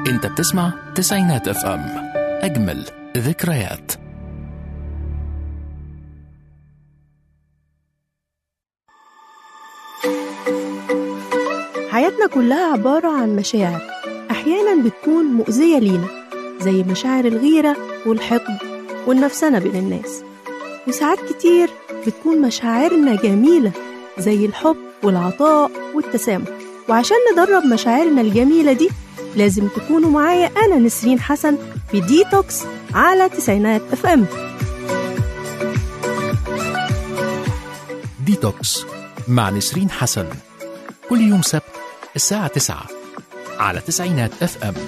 انت بتسمع تسعينات اف ام اجمل ذكريات حياتنا كلها عبارة عن مشاعر أحيانا بتكون مؤذية لينا زي مشاعر الغيرة والحقد والنفسنة بين الناس وساعات كتير بتكون مشاعرنا جميلة زي الحب والعطاء والتسامح وعشان ندرب مشاعرنا الجميلة دي لازم تكونوا معايا أنا نسرين حسن في ديتوكس على تسعينات اف ام ديتوكس مع نسرين حسن كل يوم سبت الساعة 9 على تسعينات اف ام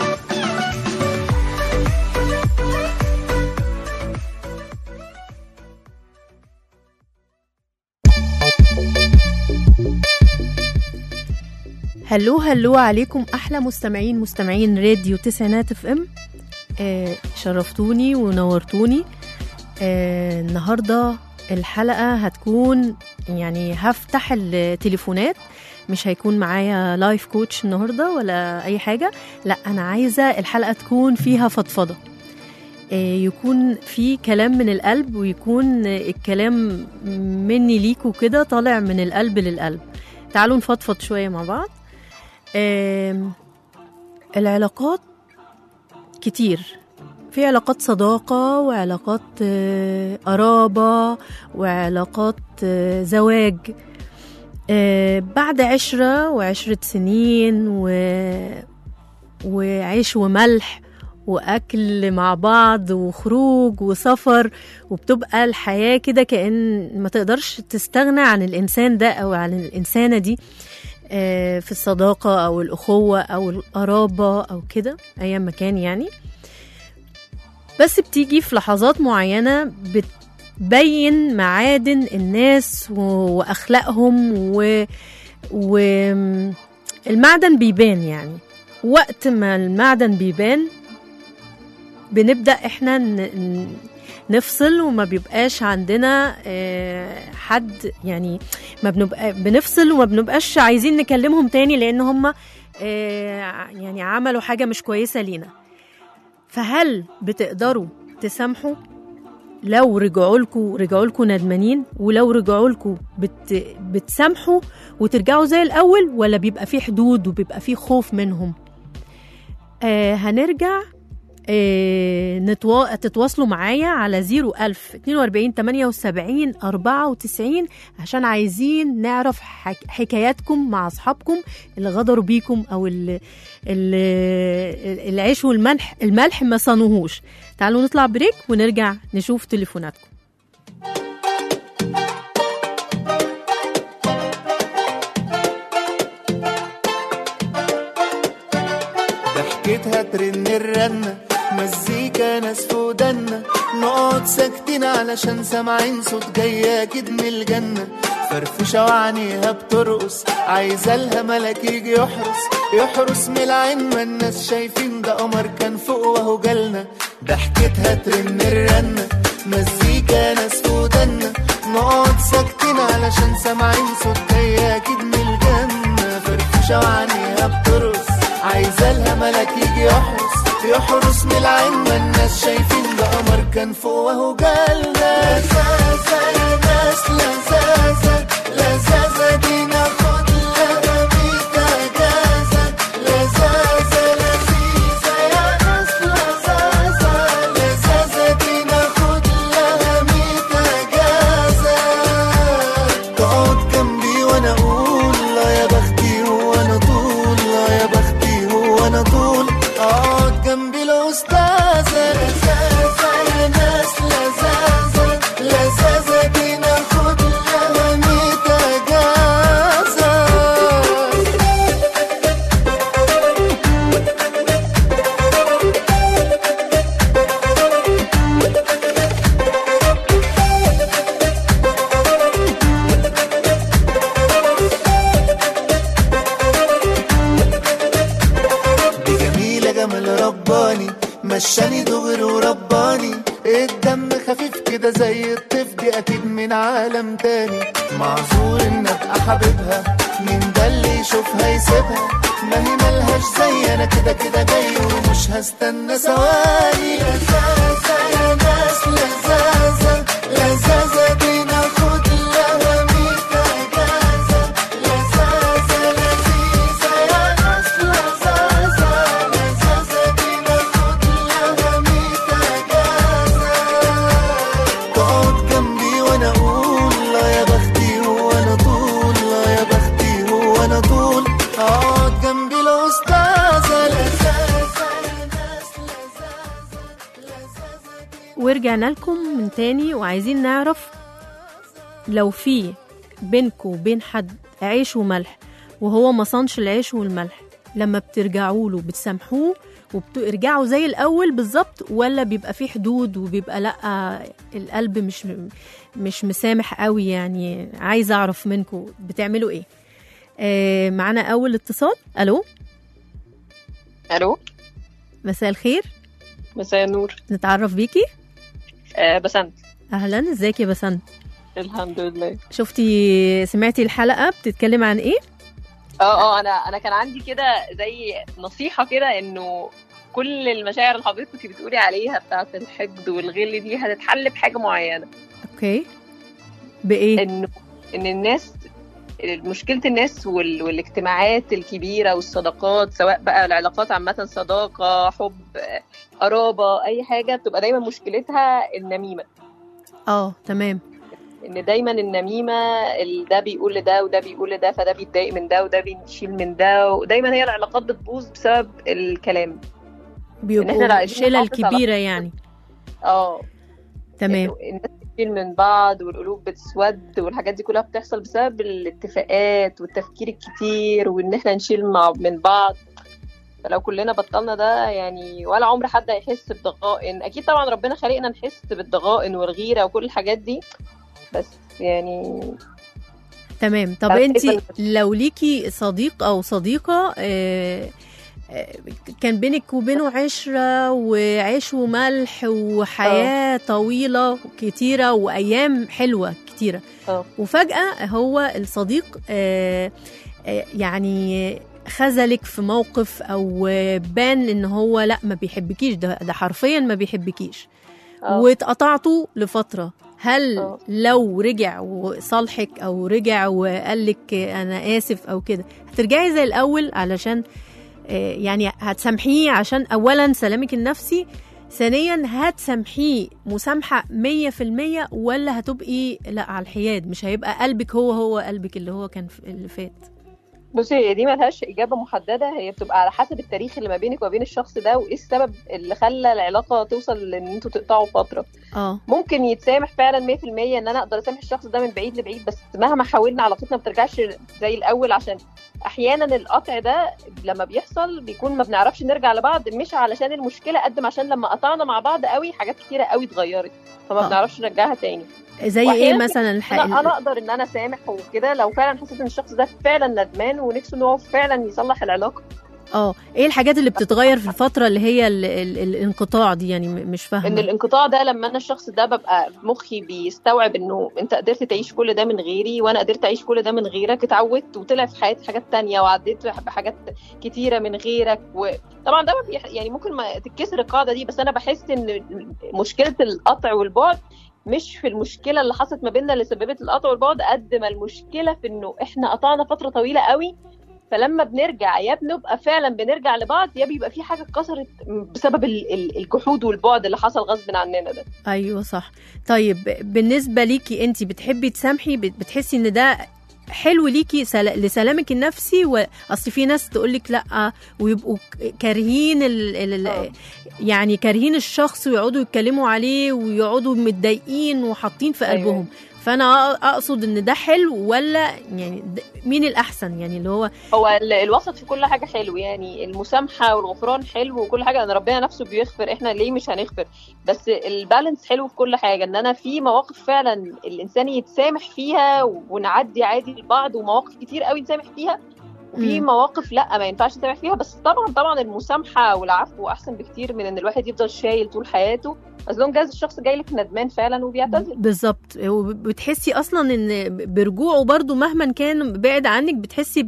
هلو هلو عليكم احلى مستمعين مستمعين راديو تسعينات اف ام آه شرفتوني ونورتوني آه النهارده الحلقه هتكون يعني هفتح التليفونات مش هيكون معايا لايف كوتش النهارده ولا اي حاجه لا انا عايزه الحلقه تكون فيها فضفضه آه، يكون في كلام من القلب ويكون الكلام مني ليكوا كده طالع من القلب للقلب تعالوا نفضفض شويه مع بعض آم، العلاقات كتير في علاقات صداقة وعلاقات آه، قرابة وعلاقات آه، زواج آه، بعد عشرة وعشرة سنين و... وعيش وملح وأكل مع بعض وخروج وسفر وبتبقى الحياة كده كأن ما تقدرش تستغنى عن الإنسان ده أو عن الإنسانة دي آه، في الصداقة أو الأخوة أو القرابة أو كده أيام ما كان يعني بس بتيجي في لحظات معينة بتبين معادن الناس و- وأخلاقهم و... و... المعدن بيبان يعني وقت ما المعدن بيبان بنبدأ احنا ن... ن- نفصل وما بيبقاش عندنا آه، حد يعني ما بنبقى بنفصل وما بنبقاش عايزين نكلمهم تاني لان هم يعني عملوا حاجة مش كويسة لينا فهل بتقدروا تسامحوا لو رجعوا لكم رجعوا لكم ندمانين ولو رجعوا لكم بت بتسامحوا وترجعوا زي الاول ولا بيبقى في حدود وبيبقى في خوف منهم آه هنرجع آه نتوا... تتواصلوا معايا على 01000 42 78 94 عشان عايزين نعرف حك... حكاياتكم مع اصحابكم اللي غدروا بيكم او اللي, اللي العيش والملح الملح ما صانوهوش تعالوا نطلع بريك ونرجع نشوف تليفوناتكم ضحكتها ترن الرنة مزيكا ناس في ودنا نقعد ساكتين علشان سامعين صوت جاي اكيد من الجنة فرفوشة وعينيها بترقص عايزة لها ملك يجي يحرس يحرس من العين ما الناس شايفين ده قمر كان فوق وهو جالنا ضحكتها ترن الرنة مزيكا ناس في ودنا نقعد ساكتين علشان سامعين صوت جاي اكيد من الجنة فرفوشة وعينيها بترقص عايزة لها ملك يجي يحرس يحرس من العين ما الناس شايفين ده قمر كان فوق وهو جالنا لزازة يا ناس لزازة لزازة دي ناخد لها ميت اجازة لزازة لذيذة يا ناس لزازة لزازة دي ناخد لها ميت اجازة تقعد جنبي وانا اقول لا يا بختي وانا طول لا يا بختي وانا طول اقعد جنبي الاستاذة لزازة يا ناس لزازة لزازة دي ناخد لها ميت اجازة دي جميلة جمال رباني مشاني دغري ورباني الدم خفيف كده زي الطيف دي اكيد من عالم تاني معذور ان ابقى حبيبها مين ده اللي يشوفها يسيبها ما هي ملهاش زي انا كده كده جاي ومش هستنى ثواني لزازة يا ناس لزازة لزازة دي ناخد لها ميت اجازة لزازة لذيذة يا ناس لزازة لزازة دي ناخد لها ميت اجازة تقعد جنبي وانا اقول لا يا بختي وانا طول لا يا بختي وانا طول اقعد جنبي الاستاذه لزازه يا ناس لزازه لزازه دي ورجعنا لكم من تاني وعايزين نعرف لو في بينكوا وبين حد عيش وملح وهو ما صنش العيش والملح لما بترجعوا له بتسامحوه وبترجعوا زي الاول بالظبط ولا بيبقى في حدود وبيبقى لا القلب مش مش مسامح قوي يعني عايزه اعرف منكم بتعملوا ايه آه معانا اول اتصال الو الو مساء الخير مساء النور نتعرف بيكي آه بسنت اهلا ازيك يا بسنت الحمد لله شفتي سمعتي الحلقه بتتكلم عن ايه اه اه انا انا كان عندي كده زي نصيحه كده انه كل المشاعر اللي حضرتك كنت بتقولي عليها بتاعت الحقد والغل دي هتتحل بحاجه معينه اوكي بايه انه ان الناس مشكله الناس وال... والاجتماعات الكبيره والصداقات سواء بقى العلاقات عامه صداقه حب آه، قرابه اي حاجه بتبقى دايما مشكلتها النميمه اه تمام ان دايما النميمه ال- ده بيقول لده وده بيقول لده فده بيتضايق من ده وده بيشيل من ده ودايما هي العلاقات بتبوظ بسبب الكلام إحنا لا بيبقوا عايزين الشله نحافظ على- الكبيره يعني اه تمام إنه الناس بتشيل من بعض والقلوب بتسود والحاجات دي كلها بتحصل بسبب الاتفاقات والتفكير الكتير وان احنا نشيل مع من بعض فلو كلنا بطلنا ده يعني ولا عمر حد هيحس بضغائن اكيد طبعا ربنا خلقنا نحس بالضغائن والغيره وكل الحاجات دي بس يعني تمام طب أنا انت شايفة لو ليكي صديق او صديقه آه، آه، كان بينك وبينه عشرة وعيش وملح وحياة طويلة كتيرة وأيام حلوة كتيرة اه. وفجأة هو الصديق آه، آه، يعني خذلك في موقف أو آه، بان إن هو لا ما بيحبكيش ده, ده حرفيا ما بيحبكيش اه. واتقطعتوا لفترة هل اه. لو رجع وصالحك او رجع وقال لك انا اسف او كده هترجعي زي الاول علشان آه، يعني هتسامحيه عشان اولا سلامك النفسي ثانيا هتسامحيه مسامحة مية في المية ولا هتبقي لا على الحياد مش هيبقى قلبك هو هو قلبك اللي هو كان في- اللي فات بصي هي دي ملهاش إجابة محددة هي بتبقى على حسب التاريخ اللي ما بينك وما بين الشخص ده وإيه السبب اللي خلى العلاقة توصل لإن أنتوا تقطعوا فترة اه ممكن يتسامح فعلا 100% إن أنا أقدر أسامح الشخص ده من بعيد لبعيد بس مهما حاولنا علاقتنا ما بترجعش زي الأول عشان أحيانا القطع ده لما بيحصل بيكون ما بنعرفش نرجع لبعض مش علشان المشكلة قد ما عشان لما قطعنا مع بعض قوي حاجات كتيرة قوي اتغيرت فما آه. بنعرفش نرجعها تاني زي ايه وأحياناً مثلا الح... انا انا اقدر ان انا اسامح وكده لو فعلا حسيت ان الشخص ده فعلا ندمان ونفسه ان هو فعلا يصلح العلاقه اه ايه الحاجات اللي بتتغير في الفترة اللي هي ال... ال... الانقطاع دي يعني م- مش ان فاهمة الانقطاع ده لما انا الشخص ده ببقى مخي بيستوعب انه انت قدرت تعيش كل ده من غيري وانا قدرت اعيش كل ده من غيرك اتعودت وطلع في حياتي حاجات تانية وعديت بحاجات كتيرة من غيرك وطبعا ده ما بيح... يعني ممكن ما تتكسر القاعدة دي بس انا بحس ان مشكلة القطع والبعد مش في المشكلة اللي حصلت ما بيننا اللي سببت القطع والبعد قد ما المشكلة في انه احنا قطعنا فترة طويلة قوي فلما بنرجع يا بنبقى فعلا بنرجع لبعض يا بيبقى في حاجه اتكسرت بسبب ال- ال- الجحود والبعد اللي حصل غصب عننا ده ايوه صح طيب بالنسبه ليكي انت بتحبي تسامحي بت- بتحسي ان ده حلو ليكي سل... لسلامك النفسي واصل في ناس تقول لك لا ويبقوا ك- كارهين ال... ال... آه. ال... يعني كارهين الشخص ويقعدوا يتكلموا عليه ويقعدوا متضايقين وحاطين في أيوة. قلبهم فانا أ- اقصد ان ده حلو ولا يعني د- مين الاحسن يعني اللي هو هو ال- الوسط في كل حاجه حلو يعني المسامحه والغفران حلو وكل حاجه ان ربنا نفسه بيغفر احنا ليه مش هنغفر بس البالانس حلو في كل حاجه ان انا في مواقف فعلا الانسان يتسامح فيها ونعدي عادي لبعض ومواقف كتير قوي نسامح فيها وفي مم. مواقف لا ما ينفعش نسامح فيها بس طبعا طبعا المسامحه والعفو احسن بكتير من ان الواحد يفضل شايل طول حياته از لونج از الشخص جاي لك ندمان فعلا وبيعتذر بالظبط وبتحسي اصلا ان برجوعه برضو مهما كان بعد عنك بتحسي ب-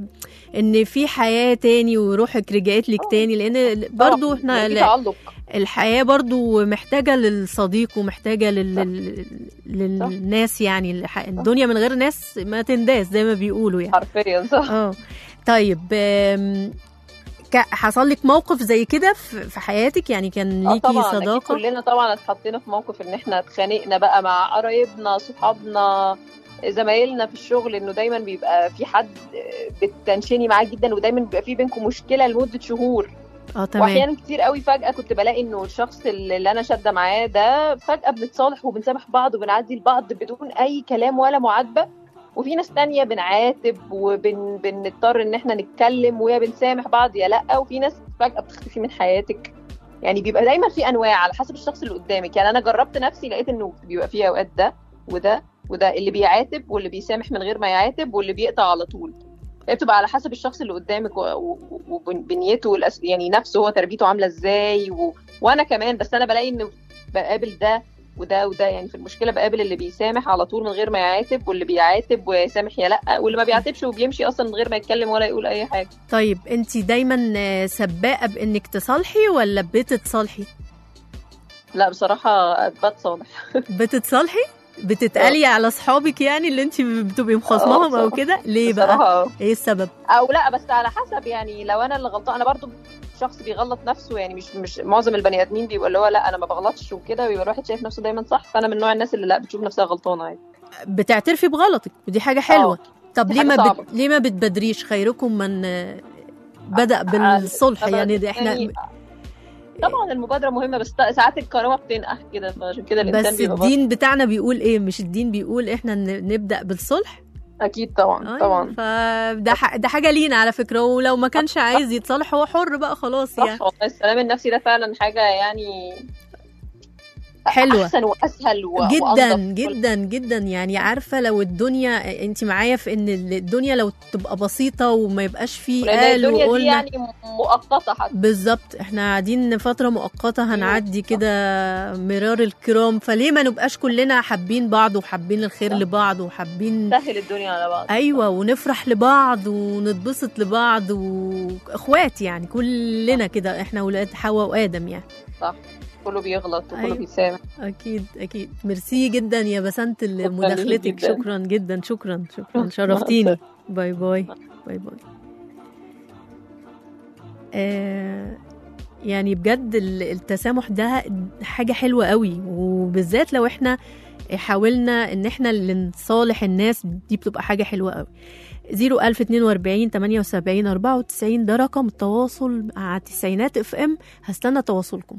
ان في حياه تاني وروحك رجعت لك تاني لان برضو طبعاً، احنا في لا- تعلق الحياه برضو محتاجه للصديق ومحتاجه لل... لل- للناس يعني الح- الدنيا من غير ناس ما تنداس زي ما بيقولوا يعني حرفيا صح اه طيب آم، ك- حصل لك موقف زي كده في في حياتك يعني كان اه ليكي طبعا أكيد صداقه كلنا طبعا اتحطينا في موقف ان احنا اتخانقنا بقى مع قرايبنا صحابنا زمايلنا في الشغل انه دايما بيبقى في حد بتنشني معاه جدا ودايما بيبقى في بينكم مشكله لمده شهور اه تمام واحيانا كتير قوي فجاه كنت بلاقي انه الشخص اللي انا شاده معاه ده فجاه بنتصالح وبنسامح بعض وبنعدي لبعض بدون اي كلام ولا معاتبه وفي ناس تانية بنعاتب وبنضطر ان احنا نتكلم ويا بنسامح بعض يا لا وفي ناس فجاه بتختفي من حياتك يعني بيبقى دايما في انواع على حسب الشخص اللي قدامك يعني انا جربت نفسي لقيت انه بيبقى في اوقات ده وده وده اللي بيعاتب واللي بيسامح من غير ما يعاتب واللي بيقطع على طول هي بتبقى على حسب الشخص اللي قدامك و- و- وبنيته والأس- يعني نفسه هو تربيته عامله ازاي و... وانا كمان بس انا بلاقي انه بقابل ده وده وده يعني في المشكله بقابل اللي بيسامح على طول من غير ما يعاتب واللي بيعاتب ويسامح يا لا واللي ما بيعاتبش وبيمشي اصلا من غير ما يتكلم ولا يقول اي حاجه طيب انت دايما آه، سباقه بانك تصالحي ولا بتتصالحي لا بصراحه بتصالح بتتصالحي بتتقالي على اصحابك يعني اللي انت بتبقي مخاصماهم او بصراحة. كده ليه بقى بصراحه ايه السبب او لا بس على حسب يعني لو انا اللي غلطان انا برضو شخص بيغلط نفسه يعني مش مش معظم البني ادمين بيبقى اللي هو لا انا ما بغلطش وكده ويبقى الواحد شايف نفسه دايما صح فانا من نوع الناس اللي لا بتشوف نفسها غلطانه عادي بتعترفي بغلطك ودي حاجه حلوه طب دي ليه حاجة ما صعبة. بت... ليه ما بتبادريش خيركم من آه، بدأ بالصلح طبعاً يعني ده احنا يعني طبعا المبادره مهمه بس ساعات الكرامه بتنقح كده فعشان كده الانسان بس بيبقى برضه- الدين بتاعنا بيقول ايه مش الدين بيقول احنا ن- نبدأ بالصلح اكيد طبعا أيوة، طبعا فده ح... ده حاجه لينا على فكره ولو ما كانش عايز يتصالح هو حر بقى خلاص يعني صح والله السلام النفسي ده فعلا حاجه يعني حلوة. احسن واسهل و... جدا وأنظف. جدا جدا يعني عارفه لو الدنيا انت معايا في ان الدنيا لو تبقى بسيطه وما يبقاش فيه لان قال الدنيا دي وقلنا يعني مؤقته حتى بالظبط احنا قاعدين فترة مؤقتة هنعدي كده مرار الكرام فليه ما نبقاش كلنا حابين بعض وحابين الخير صح. لبعض وحابين سهل الدنيا على بعض ايوه ونفرح لبعض ونتبسط لبعض واخوات يعني كلنا كده احنا ولاد حواء وادم يعني صح كله بيغلط وكله أيوة. بيسامح اكيد اكيد ميرسي جدا يا بسنت شكراً لمداخلتك جداً. شكرا جدا شكرا شكرا شرفتيني باي باي باي باي آه يعني بجد ال- التسامح ده حاجة حلوة قوي وبالذات لو احنا حاولنا ان احنا اللي نصالح الناس دي بتبقى حاجة حلوة قوي 01042 78 94 ده رقم التواصل مع تسعينات اف ام هستنى تواصلكم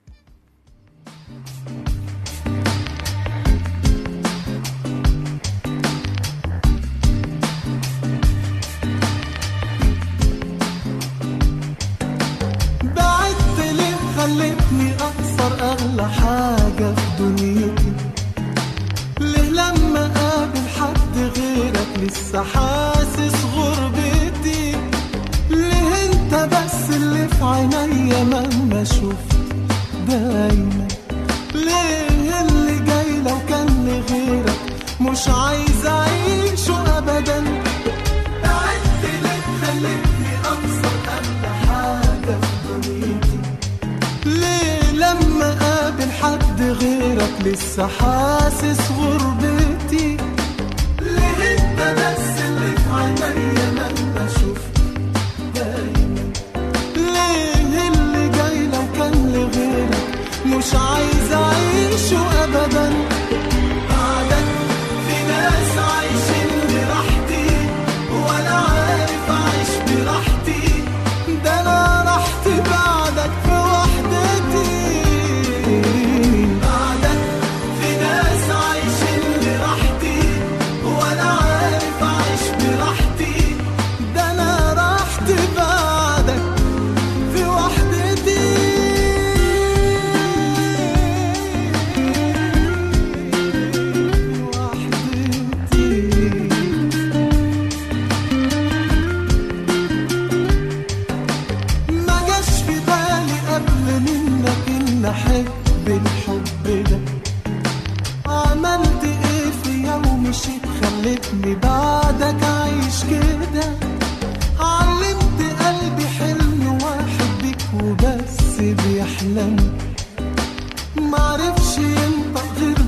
بعدت ليه خلتني أخسر أغلى حاجة في دنيتي ليه لما قابل حد غيرك لسه حاسس غربتي ليه انت بس اللي في عينيا مهما شفت دايما ليه اللي جاي لو كان لغيرك مش عايز اعيشه ابدا بعدت ليه خلتني اخسر اغلى حاجه في دنيتي ليه لما قابل حد غيرك لسه حاسس غربتي ليه انت بس اللي في عينيا مهما شفت دايما ليه اللي جاي لو كان لغيرك مش عايز اعيشه ابدا بعدك في ناس عايشين براحتي وانا عارف اعيش براحتي ده انا راحتي بعدك في وحدتي بعدك في ناس عايشين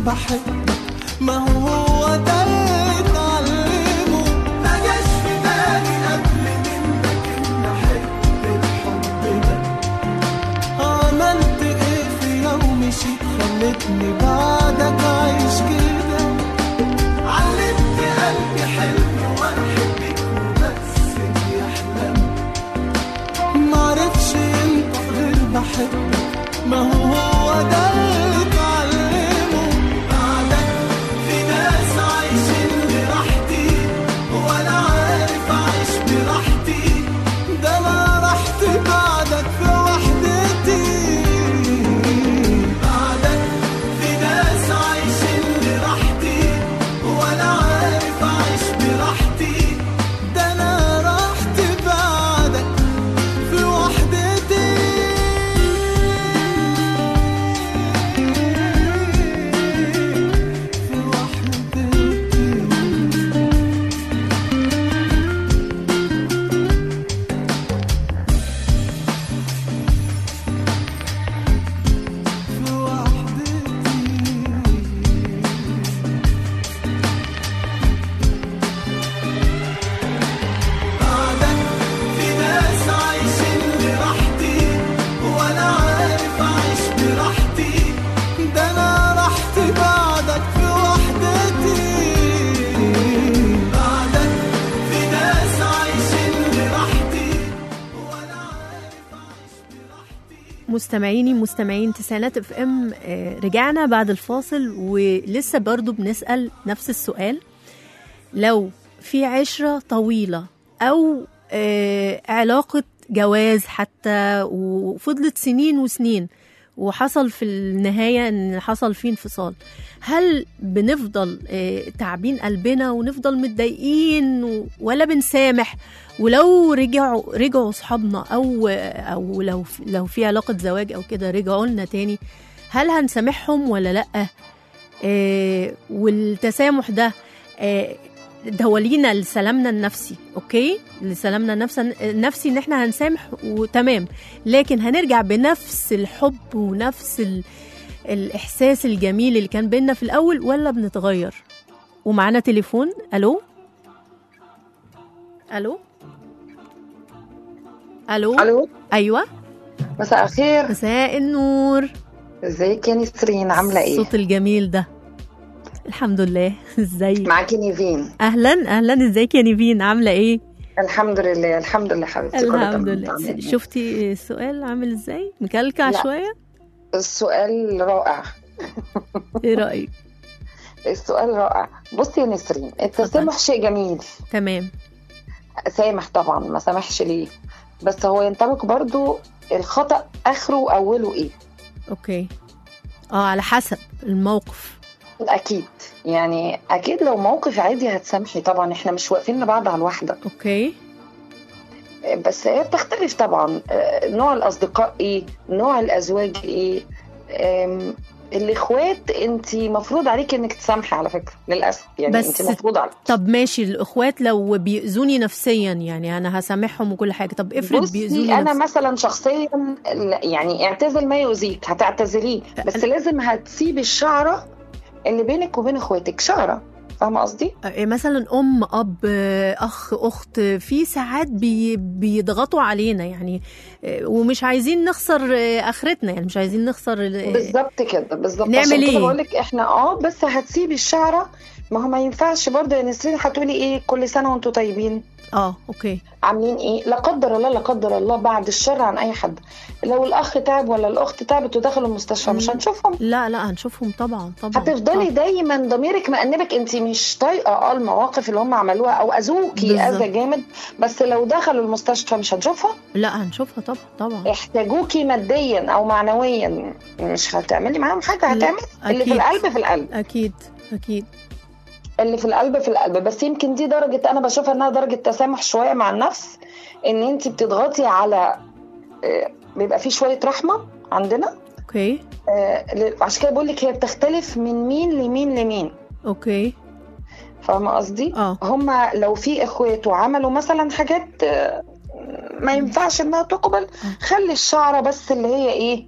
بحبك ما هو ده اللي اتعلمه ما جاش في بالي قبل منك ان احب الحب ده عملت ايه في يوم مشيت خلتني بعدك عايش كده علمت قلبي حلم واحبك وبس بيحلم معرفش انت غير بحبك ما هو ده اللي اتعلمه بعدك في ناس عايشين براحتي وانا عارف اعيش براحتي ده انا رحت بعدك في وحدتي بعدك في ناس عايشين براحتي وانا عارف اعيش براحتي ده انا رحت بعدك في وحدتي في وحدتي في وحدتي بعدك في ناس عايشين براحتي وانا عارف اعيش براحتي ده انا رحت بعدك في وحدتي بعدك في ناس عايشين براحتي وانا عارف اعيش براحتي مستمعيني مستمعين تسعينات اف ام آه، رجعنا بعد الفاصل ولسه برضو بنسأل نفس السؤال لو في عشرة طويلة أو آه، علاقة جواز حتى وفضلت سنين وسنين وحصل في النهاية إن حصل فيه انفصال هل بنفضل آه، تعبين قلبنا ونفضل متضايقين و- ولا بنسامح ولو رجعوا رجعوا صحابنا او او لو لو في علاقه زواج او كده رجعوا لنا تاني هل هنسامحهم ولا لا آه والتسامح ده آه ده هو لينا لسلامنا النفسي اوكي لسلامنا النفس النفسي ان احنا هنسامح وتمام لكن هنرجع بنفس الحب ونفس ال... الاحساس الجميل اللي كان بينا في الاول ولا بنتغير ومعانا تليفون الو الو الو الو ايوه مساء الخير مساء النور ازيك يا نسرين عامله ايه الصوت الجميل ده الحمد لله ازيك معاكي نيفين اهلا اهلا ازيك يا نيفين عامله ايه الحمد لله الحمد لله حبيبتي كله الحمد تمام. لله تمام. شفتي السؤال عامل ازاي مكلكع لا. شويه السؤال رائع ايه رايك السؤال رائع بصي يا نسرين التسامح شيء جميل تمام سامح طبعا ما سامحش ليه بس هو ينطبق برضو الخطأ اخره واوله ايه اوكي اه على حسب الموقف اكيد يعني اكيد لو موقف عادي هتسامحي طبعا احنا مش واقفين لبعض على الواحده اوكي بس هي بتختلف طبعا آه، نوع الاصدقاء ايه نوع الازواج ايه آم، الاخوات انت مفروض عليك انك تسامحي على فكره للاسف يعني بس- انت مفروض عليك طب ماشي الاخوات لو بيأذوني نفسيا يعني انا هسامحهم وكل حاجه طب افرض بيأذوني بصي انا نفسيا مثلا شخصيا لا، يعني اعتزل ما يؤذيك هتعتزليه بس لازم هتسيبي الشعره اللي بينك وبين اخواتك شعره فاهمه قصدي؟ آه، مثلا ام اب آه، اخ اخت في ساعات بي بيضغطوا علينا يعني آه، ومش عايزين نخسر آه، اخرتنا يعني مش عايزين نخسر ال- بالظبط كده بالظبط نعمل عشان إيه؟ كده بقول لك احنا اه بس هتسيبي الشعره ما هو ما ينفعش برضه يا نسرين هتقولي ايه كل سنه وانتم طيبين اه اوكي عاملين ايه لا قدر الله لا قدر الله بعد الشر عن اي حد لو الاخ تعب ولا الاخت تعبت ودخلوا المستشفى مش مم. هنشوفهم لا لا هنشوفهم طبعا طبعا هتفضلي دايما ضميرك مأنبك انت مش طايقه اه المواقف اللي هم عملوها او اذوكي بالظبط. اذى جامد بس لو دخلوا المستشفى مش هنشوفها لا هنشوفها طبعا طبعا احتاجوكي ماديا او معنويا مش هتعملي معاهم حاجه لا، هتعمل اللي في أكيد. القلب في القلب اكيد اكيد اللي في القلب في القلب بس يمكن دي درجة أنا بشوفها إنها درجة تسامح شوية مع النفس إن أنت بتضغطي على آه، بيبقى في شوية رحمة عندنا اوكي آه، ل- عشان كده بقول لك هي بتختلف من مين لمين لمين اوكي فاهمة قصدي؟ اه هما لو في إخوات وعملوا مثلا حاجات آه، ما ينفعش إنها تقبل خلي الشعرة بس اللي هي إيه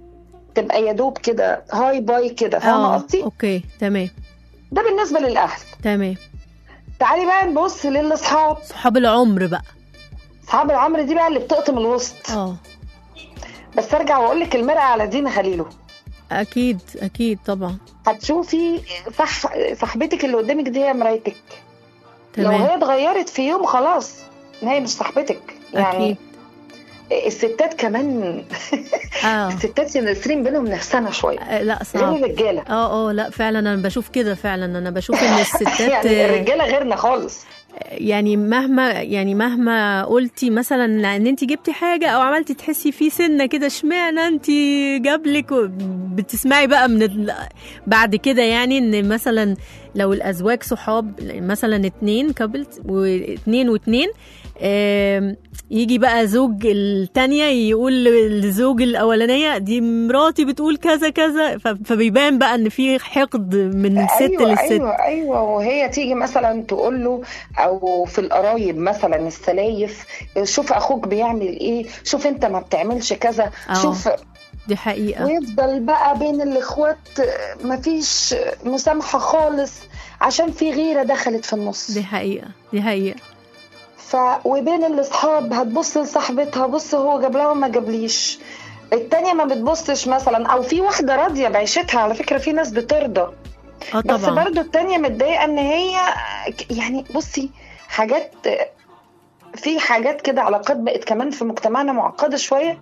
تبقى يا دوب كده هاي باي كده فاهمه اه قصدي اوكي تمام ده بالنسبه للاهل تمام تعالي بقى نبص للاصحاب صحاب العمر بقى اصحاب العمر دي بقى اللي بتقطم الوسط اه بس ارجع واقول لك المرأة على دين خليله اكيد اكيد طبعا هتشوفي صح صاحبتك اللي قدامك دي هي مرايتك لو تمام هي اتغيرت في يوم خلاص هي مش صاحبتك يعني اكيد الستات كمان اه الستات ينسرين بينهم نفسنا شويه آه، لا غير صعب الرجاله اه اه لا فعلا انا بشوف كده فعلا انا بشوف ان الستات يعني الرجاله غيرنا خالص يعني مهما يعني مهما قلتي مثلا ان انت جبتي حاجه او عملتي تحسي في سنه كده اشمعنى انت جابلك و- بتسمعي بقى من ال... بعد كده يعني ان مثلا لو الازواج صحاب مثلا اتنين كابل واتنين واتنين آم، يجي بقى زوج التانية يقول للزوج الأولانية دي مراتي بتقول كذا كذا ف- فبيبان بقى إن في حقد من الست ايوه للست ايوه ايوه وهي تيجي مثلا تقول له او في القرايب مثلا السلايف شوف اخوك بيعمل ايه شوف انت ما بتعملش كذا اه. شوف دي حقيقة ويفضل بقى بين الاخوات مفيش مسامحه خالص عشان في غيره دخلت في النص دي حقيقة دي حقيقة ف وبين الاصحاب هتبص لصاحبتها بص هو جاب لها وما جابليش التانية ما بتبصش مثلا او في واحدة راضية بعيشتها على فكرة في ناس بترضى اه بس طبعا برضو التانية متضايقة ان هي يعني بصي حاجات في حاجات كده علاقات بقت كمان في مجتمعنا معقدة شوية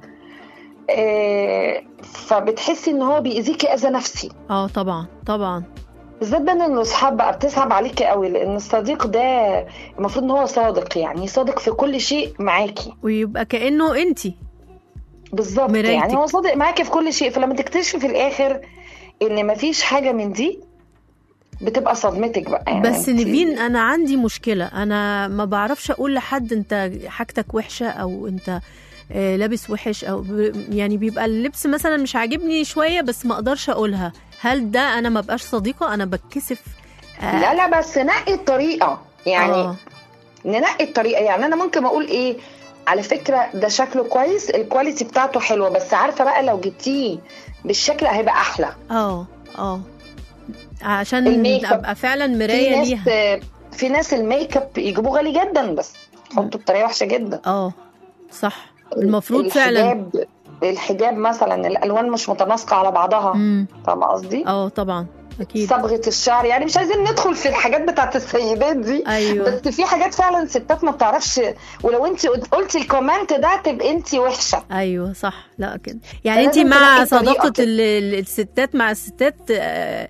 آه، فبتحسي ان هو بيأذيكي اذى نفسي اه طبعا طبعا بالذات بين ان الاصحاب بقى بتصعب عليكي قوي لان الصديق ده المفروض ان هو صادق يعني صادق في كل شيء معاكي ويبقى كأنه انتي بالظبط مرايتك. يعني هو صادق معاكي في كل شيء فلما تكتشفي في الاخر ان مفيش حاجه من دي بتبقى صدمتك بقى يعني بس انتي- نيفين انا عندي مشكلة انا ما بعرفش اقول لحد انت حاجتك وحشة او انت آه، لابس وحش او ب- يعني بيبقى اللبس مثلا مش عاجبني شوية بس ما اقدرش اقولها هل ده انا ما بقاش صديقة انا بتكسف آه، لا لا بس نقي الطريقه يعني آه. ننقي الطريقه يعني انا ممكن اقول ايه على فكره ده شكله كويس الكواليتي بتاعته حلوه بس عارفه بقى لو جبتيه بالشكل هيبقى احلى اه اه عشان الميك اب. ابقى فعلا في مراية ناس ليها في ناس الميك اب يجيبوه غالي جدا بس تحطه بطريقه وحشه جدا اه صح المفروض فعلا الحجاب الحجاب مثلا الالوان مش متناسقه على بعضها امم فاهمه قصدي اه طبعا اكيد صبغه الشعر يعني مش عايزين ندخل في الحاجات بتاعت السيدات دي ايوه بس في حاجات فعلا ستات ما بتعرفش ولو انت قلتي الكومنت ده تبقى انت وحشه ايوه صح لا كده يعني انت فلازم مع تلاقي طريقة صداقه كده. ال- ال- الستات مع الستات آه،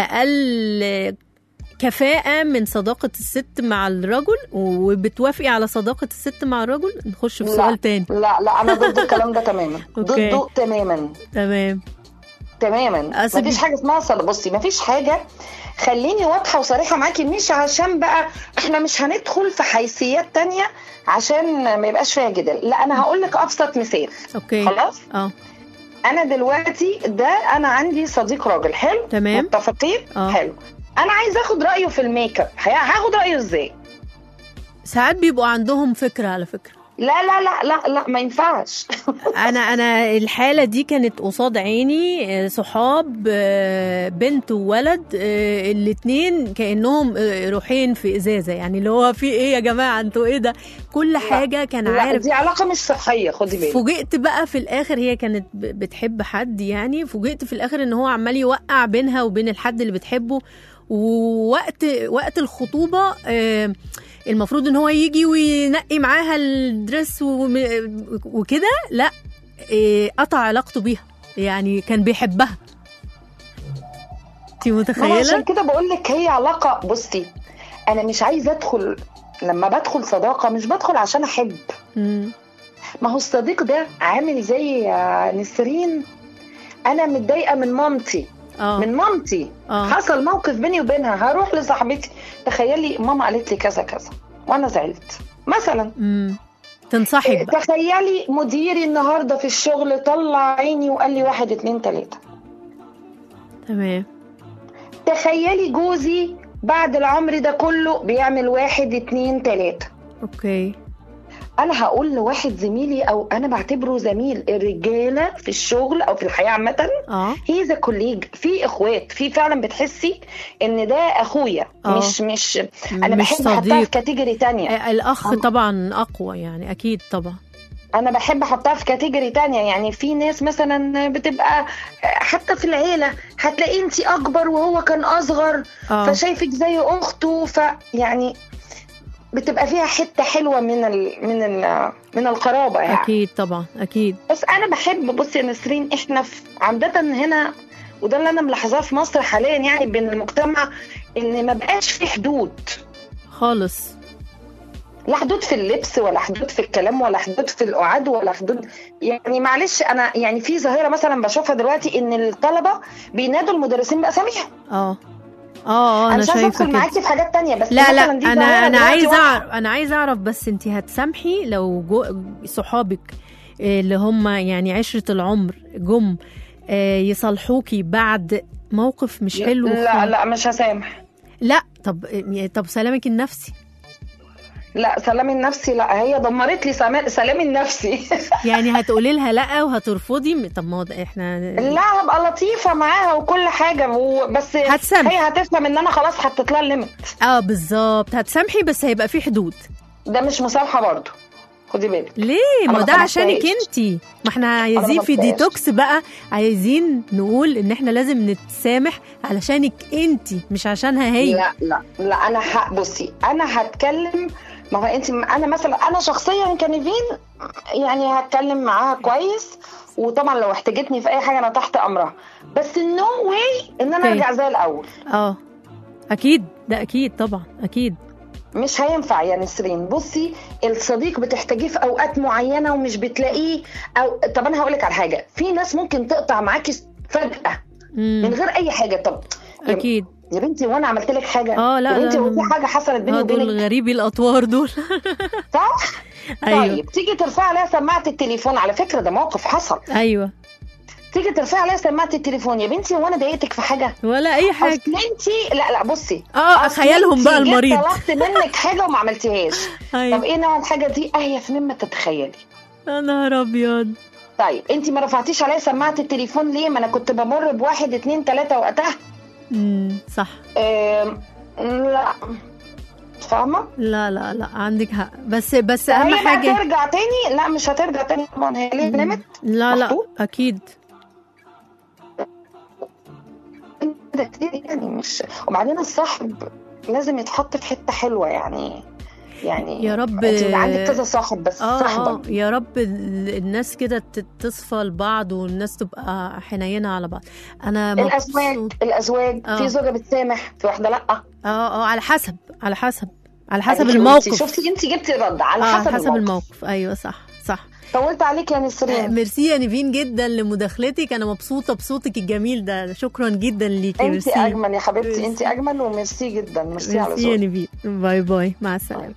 اقل كفاءة من صداقة الست مع الرجل وبتوافقي على صداقة الست مع الرجل نخش في لا. سؤال تاني لا لا انا ضد الكلام ده تماما أوكي. ضده تماما تمام تماما أصل مفيش بي- حاجه اسمها صداقه بصي مفيش حاجه خليني واضحه وصريحه معاكي مش عشان بقى احنا مش هندخل في حيثيات تانية عشان ما يبقاش فيها جدل لا انا هقول لك ابسط مثال اوكي خلاص اه انا دلوقتي ده انا عندي صديق راجل حلو تمام. متفقين آه. حلو انا عايز اخد رايه في الميك اب هي- هاخد رايه ازاي ساعات بيبقوا عندهم فكرة على فكرة لا لا لا لا لا ما ينفعش انا انا الحاله دي كانت قصاد عيني آه، صحاب آه، بنت وولد الاثنين كانهم آه، روحين في ازازه يعني اللي هو في ايه يا جماعه انتوا ايه ده كل حاجه كان لا عارف دي علاقه مش صحيه خدي بالك فوجئت بقى في الاخر هي كانت ب- بتحب حد يعني فوجئت في الاخر ان هو عمال يوقع بينها وبين الحد اللي بتحبه ووقت وقت الخطوبه آه، المفروض ان هو يجي وينقي معاها الدريس وم- وكده لا آه، قطع علاقته بيها يعني كان بيحبها انت ما أنا عشان متخيله كده بقول لك هي علاقه بصي انا مش عايزه ادخل لما بدخل صداقه مش بدخل عشان احب مم. ما هو الصديق ده عامل زي آه، نسرين انا متضايقه من مامتي اه من مامتي اه حصل موقف بيني وبينها هروح لصاحبتي تخيلي ماما قالت لي كذا كذا وانا زعلت مثلا مم. تنصحك بقى تخيلي مديري النهارده في الشغل طلع عيني وقال لي واحد اتنين تلاته تمام تخيلي جوزي بعد العمر ده كله بيعمل واحد اتنين تلاته اوكي انا هقول لواحد زميلي او انا بعتبره زميل الرجاله في الشغل او في الحياه عامه اه هي ذا كوليج في اخوات في فعلا بتحسي ان ده اخويا آه. مش مش انا مش بحب احطها صديق في كاتيجوري تانية آه، الاخ طبعا اقوى يعني اكيد طبعا انا بحب احطها في كاتيجوري تانية يعني في ناس مثلا بتبقى حتى في العيله هتلاقي انت اكبر وهو كان اصغر اه فشايفك زي اخته فيعني بتبقى فيها حته حلوه من ال من ال من القرابه يعني اكيد طبعا اكيد بس انا بحب بصي يا نسرين احنا في عامه هنا وده اللي انا ملاحظاه في مصر حاليا يعني بين المجتمع ان ما بقاش في حدود خالص لا حدود في اللبس ولا حدود في الكلام ولا حدود في القعاد ولا حدود يعني معلش انا يعني في ظاهره مثلا بشوفها دلوقتي ان الطلبه بينادوا المدرسين باساميهم اه اه اه انا انا مش عايزه شايفه ادخل كده معاكي في حاجات تانية بس لا لا مثلا دي انا ظاهرة انا دلوقتي عايزه واقعة. اعرف انا عايزه اعرف بس انت هتسامحي لو جو صحابك اللي هم يعني عشره العمر جم آه، يصالحوكي بعد موقف مش حلو لا خالص. لا مش هسامح لا طب طب سلامك النفسي لا سلامي النفسي لا هي دمرت لي سما- سلامي النفسي يعني هتقولي لها لا وهترفضي طب ما هو ده احنا لا هبقى لطيفه معاها وكل حاجه و- بس هتسامح. هي هتفهم ان انا خلاص حطيت لها الليمت اه بالظبط هتسامحي بس هيبقى في حدود ده مش مسامحه برضه خدي بالك ليه ما أنا ده ما عشانك خلصتهاش. انتي ما احنا عايزين في خلصتهاش. ديتوكس بقى عايزين نقول ان احنا لازم نتسامح علشانك انتي مش عشانها هي لا لا لا انا ح... بصي انا هتكلم ما هو انت انا مثلا انا شخصيا كنيفين يعني هتكلم معاها كويس وطبعا لو احتاجتني في اي حاجه انا تحت امرها بس نو واي ان انا اوكي. ارجع زي الاول اه اكيد ده اكيد طبعا اكيد مش هينفع يا نسرين بصي الصديق بتحتاجيه في اوقات معينه ومش بتلاقيه او طب انا هقول لك على حاجه في ناس ممكن تقطع معاكي فجاه من امم غير اي حاجه طب يا- اكيد يا بنتي وانا عملت لك حاجه اه لا يا بنتي لا هو في حاجه حصلت بيني اه دول وبينك غريبي الاطوار دول صح ايوه طيب تيجي ترفع عليها سماعه التليفون على فكره ده موقف حصل ايوه تيجي ترفع عليها سماعه التليفون يا بنتي وانا ضايقتك في حاجه ولا اي حاجه اصل انت لا لا بصي اه أصل خيالهم انتي بقى جيت المريض طلبت منك حاجه وما عملتيهاش طب ايوه ايه نوع الحاجه دي اهيف مما تتخيلي يا نهار ابيض طيب انت ما رفعتيش عليا سماعه التليفون ليه ما انا كنت بمر بواحد اتنين تلاته وقتها امم صح آم، لا فاهمه لا لا لا عندك حق بس بس اهم هي بقى حاجه ترجع تاني لا مش هترجع تاني طبعا هي ليه نمت لا لا محطوط؟ اكيد ده كتير يعني مش وبعدين الصاحب لازم يتحط في حته حلوه يعني يعني يا رب انت عندك كذا صاحب بس اه اه صاحبك يا رب ال- الناس كده ت- تصفى لبعض والناس تبقى حنينه على بعض انا الازواج مبسوط الازواج اه. في زوجه بتسامح في واحده لا اه اه على حسب على حسب على حسب أديكي الموقف قلتي. شفتي انت جبتي رد على آه حسب, حسب الموقف. الموقف ايوه صح صح طولت عليك يا آه، نسرين ميرسي يا نيفين جدا لمداخلتك انا مبسوطه بصوتك الجميل ده شكرا جدا ليكي انت ميرسي اجمل يا حبيبتي ميرسي. انت اجمل وميرسي جدا ميرسي على ميرسي يا ذوقك نيفين باي باي مع السلامه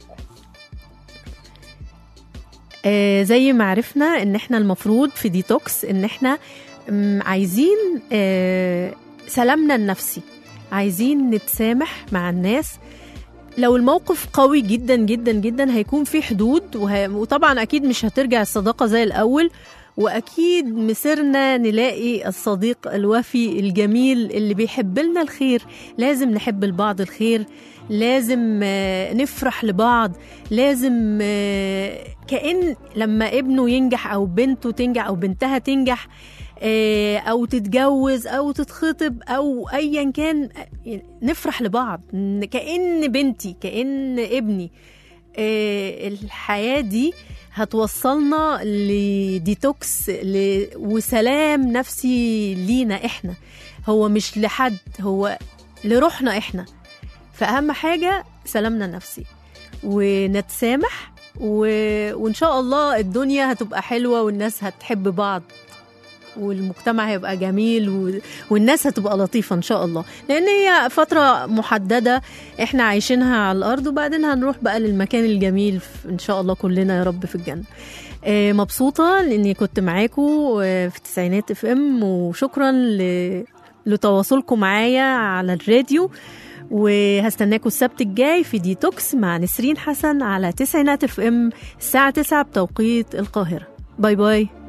آه زي ما عرفنا ان احنا المفروض في ديتوكس ان احنا مم، عايزين آه سلامنا النفسي عايزين نتسامح مع الناس لو الموقف قوي جدا جدا جدا هيكون في حدود وه... وطبعا اكيد مش هترجع الصداقه زي الاول واكيد مسيرنا نلاقي الصديق الوفي الجميل اللي بيحب لنا الخير لازم نحب البعض الخير لازم آه، نفرح لبعض لازم آه، كأن لما ابنه ينجح أو بنته تنجح أو بنتها تنجح آه، أو تتجوز أو تتخطب أو أيا كان آه، نفرح لبعض ن- كأن بنتي كأن ابني آه، الحياة دي هتوصلنا لديتوكس ل... وسلام نفسي لينا احنا هو مش لحد هو لروحنا احنا فأهم حاجة سلامنا النفسي ونتسامح و... وإن شاء الله الدنيا هتبقى حلوة والناس هتحب بعض والمجتمع هيبقى جميل و... والناس هتبقى لطيفة إن شاء الله لأن هي فترة محددة إحنا عايشينها على الأرض وبعدين هنروح بقى للمكان الجميل في- إن شاء الله كلنا يا رب في الجنة آه، مبسوطة لأني كنت معاكم آه، في تسعينات اف ام وشكرا ل... لتواصلكم معايا على الراديو وهستناكم السبت الجاي في ديتوكس مع نسرين حسن على تسعينات اف ام الساعة 9 بتوقيت القاهرة باي باي